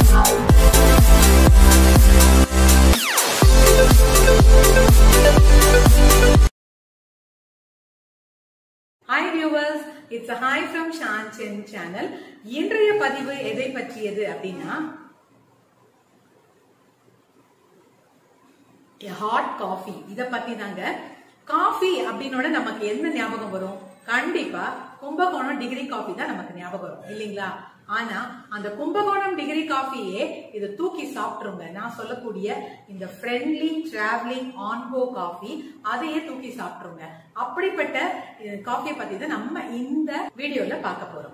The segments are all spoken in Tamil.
hi viewers it's hi from ஷான்சென் சேனல் இன்றைய பதிவு எதை பற்றியது அப்படின்னா ஹாட் காஃபி இத பத்தி தாங்க காஃபி அப்படின்னோட நமக்கு என்ன ஞாபகம் வரும் கண்டிப்பா கும்பகோணம் டிகிரி காஃபி தான் நமக்கு ஞாபகம் வரும் இல்லைங்களா ஆனா அந்த கும்பகோணம் டிகிரி காஃபியே இதை தூக்கி சாப்பிட்டுருங்க நான் சொல்லக்கூடிய இந்த ஃப்ரெண்ட்லி டிராவலிங் ஆன்கோ காஃபி அதையே தூக்கி சாப்பிட்டுருங்க அப்படிப்பட்ட காஃபியை பத்தி தான் நம்ம இந்த வீடியோல பார்க்க போறோம்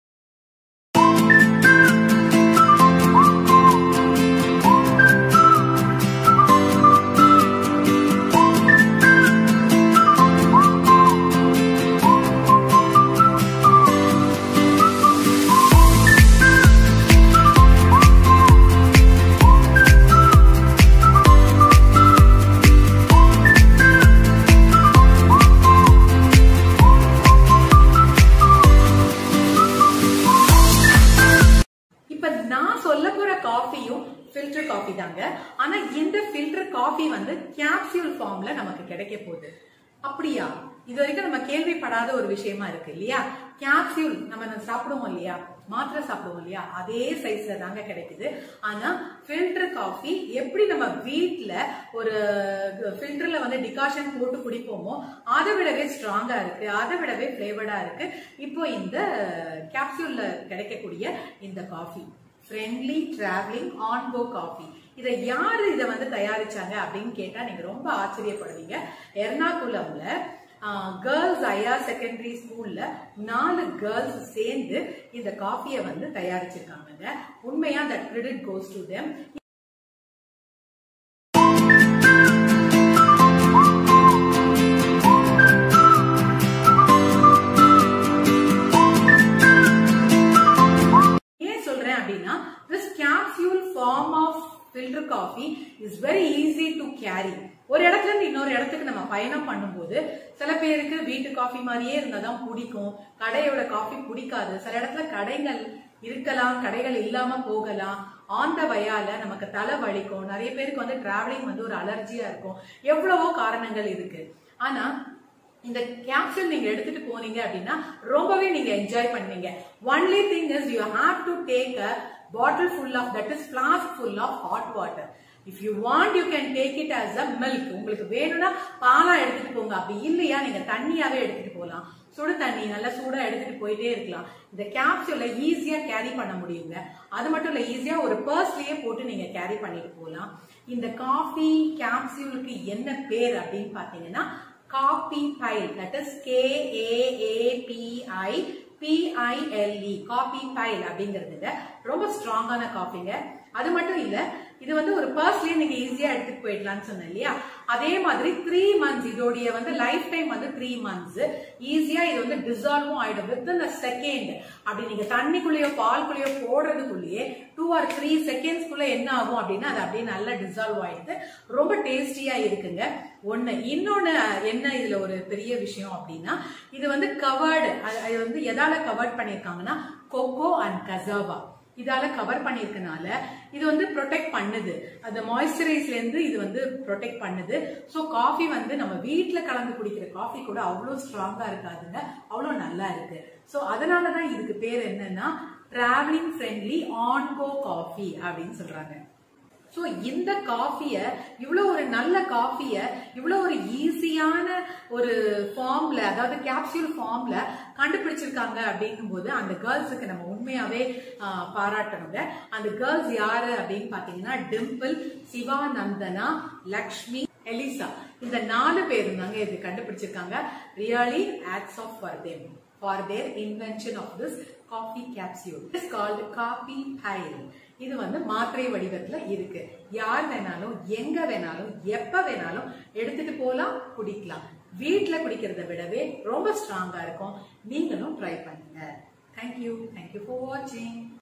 இப்ப நான் சொல்ல போற காஃபியும் ஃபில்டர் காஃபி தாங்க ஆனா இந்த ஃபில்டர் காஃபி வந்து கேப்சியூல் ஃபார்ம்ல நமக்கு கிடைக்க போகுது அப்படியா இது வரைக்கும் நம்ம கேள்விப்படாத ஒரு விஷயமா இருக்கு இல்லையா கேப்சியூல் நம்ம சாப்பிடுவோம் இல்லையா மாத்திரை சாப்பிடுவோம் இல்லையா அதே சைஸ்ல தாங்க கிடைக்குது ஆனா ஃபில்டர் காஃபி எப்படி நம்ம வீட்ல ஒரு ஃபில்டர்ல வந்து டிகாஷன் போட்டு குடிப்போமோ அதை விடவே ஸ்ட்ராங்கா இருக்கு அதை விடவே ஃபிளேவர்டா இருக்கு இப்போ இந்த கேப்சியூல்ல கிடைக்கக்கூடிய இந்த coffee friendly travelling Anko coffee இதை யாரு இதை வந்து தயாரிச்சாங்க அப்படின்னு கேட்டா நீங்க ரொம்ப ஆச்சரியப்படுவீங்க எர்ணாகுளம்ல கேர்ள்ஸ் ஐயா செகண்டரி ஸ்கூல்ல நாலு கேர்ள்ஸ் சேர்ந்து இந்த காஃபியை வந்து தயாரிச்சிருக்காங்க உண்மையா that credit goes to them ஏன் சொல்றேன் அப்படின்னா this capsule form of filter coffee is very easy to carry ஒரு இடத்துல இருந்து இன்னொரு இடத்துக்கு நம்ம பயணம் பண்ணும்போது சில பேருக்கு வீட்டு காஃபி மாதிரியே இருந்தாதான் பிடிக்கும் கடையோட காஃபி பிடிக்காது சில இடத்துல கடைகள் இருக்கலாம் கடைகள் இல்லாம போகலாம் ஆன் த வயால நமக்கு தலை வலிக்கும் நிறைய பேருக்கு வந்து டிராவலிங் வந்து ஒரு அலர்ஜியா இருக்கும் எவ்வளவோ காரணங்கள் இருக்கு ஆனா இந்த கேப்சூல் நீங்க எடுத்துட்டு போனீங்க அப்படின்னா ரொம்பவே நீங்க என்ஜாய் பண்ணுவீங்க only thing is you have to take a bottle full of that is flask full of hot water if you want you can take it as a milk உங்களுக்கு வேணும்னா பாலா எடுத்துட்டு போங்க அப்படி இல்லையா நீங்க தண்ணியாவே எடுத்துட்டு போகலாம் சுடு தண்ணி நல்லா சூடா எடுத்துட்டு போயிட்டே இருக்கலாம் இந்த கேப்சூலை ஈஸியா கேரி பண்ண முடியுங்க அது மட்டும் இல்ல ஈஸியா ஒரு பர்ஸ்லயே போட்டு நீங்க கேரி பண்ணிட்டு போகலாம் இந்த காஃபி கேப்சூலுக்கு என்ன பேர் அப்படின்னு பாத்தீங்கன்னா Kaapi Pile that is K A A P I P I L E Kaapi Pile அப்படிங்கிறதுங்க ரொம்ப ஸ்ட்ராங்கான காஃபிங்க அது மட்டும் இல்ல இது வந்து ஒரு பர்ஸ்லயே நீங்க ஈஸியா எடுத்துட்டு போயிடலாம்னு சொன்னேன் இல்லையா அதே மாதிரி த்ரீ மந்த்ஸ் இதோடைய வந்து லைஃப் டைம் வந்து த்ரீ மந்த்ஸ் ஈஸியா இது வந்து டிசால்வும் ஆயிடும் வித் அ செகண்ட் அப்படி நீங்க தண்ணிக்குள்ளேயோ பால்குள்ளேயோ போடுறதுக்குள்ளேயே டூ ஆர் த்ரீ செகண்ட்ஸ்க்குள்ள என்ன ஆகும் அப்படின்னா அது அப்படியே நல்லா டிசால்வ் ஆயிடுது ரொம்ப டேஸ்டியா இருக்குங்க ஒண்ணு இன்னொன்னு என்ன இதுல ஒரு பெரிய விஷயம் அப்படின்னா இது வந்து கவர்டு அது வந்து எதால கவர்ட் பண்ணிருக்காங்கன்னா கொக்கோ அண்ட் கசாவா இதால கவர் பண்ணிருக்கனால இது வந்து ப்ரொடெக்ட் பண்ணுது அந்த மாய்ஸ்சரைஸ்ல இருந்து இது வந்து ப்ரொடெக்ட் பண்ணுது ஸோ காஃபி வந்து நம்ம வீட்ல கலந்து குடிக்கிற காஃபி கூட அவ்வளோ ஸ்ட்ராங்கா இருக்காதுங்க அவ்வளோ நல்லா இருக்கு ஸோ அதனாலதான் இதுக்கு பேர் என்னன்னா டிராவலிங் ஃப்ரெண்ட்லி ஆன்கோ காஃபி அப்படின்னு சொல்றாங்க ஸோ இந்த காஃபிய இவ்வளோ ஒரு நல்ல காஃபிய இவ்வளோ ஒரு ஈஸியான ஒரு ஃபார்ம்ல அதாவது கேப்சியூல் ஃபார்ம்ல கண்டுபிடிச்சிருக்காங்க அப்படிங்கும்போது அந்த கேர்ள்ஸுக்கு நம்ம உண்மையாவே ஆஹ், பாராட்டணுங்க அந்த கேர்ள்ஸ் யாரு அப்படின்னு பாத்தீங்கன்னா டிம்பிள் சிவானந்தனா லக்ஷ்மி எலிசா இந்த நாலு பேரும் தாங்க இது கண்டுபிடிச்சிருக்காங்க really hats off for them for their invention of this coffee capsule is called Kaapi Pile இது வந்து மாத்திரை வடிவத்துல இருக்கு யார் வேணாலும் எங்க வேணாலும் எப்ப வேணாலும் எடுத்துட்டு போலாம் குடிக்கலாம் வீட்ல குடிக்கிறத விடவே ரொம்ப ஸ்ட்ராங்கா இருக்கும் நீங்களும் ட்ரை பண்ணுங்க தேங்க்யூ தேங்க்யூ ஃபார் வாட்சிங்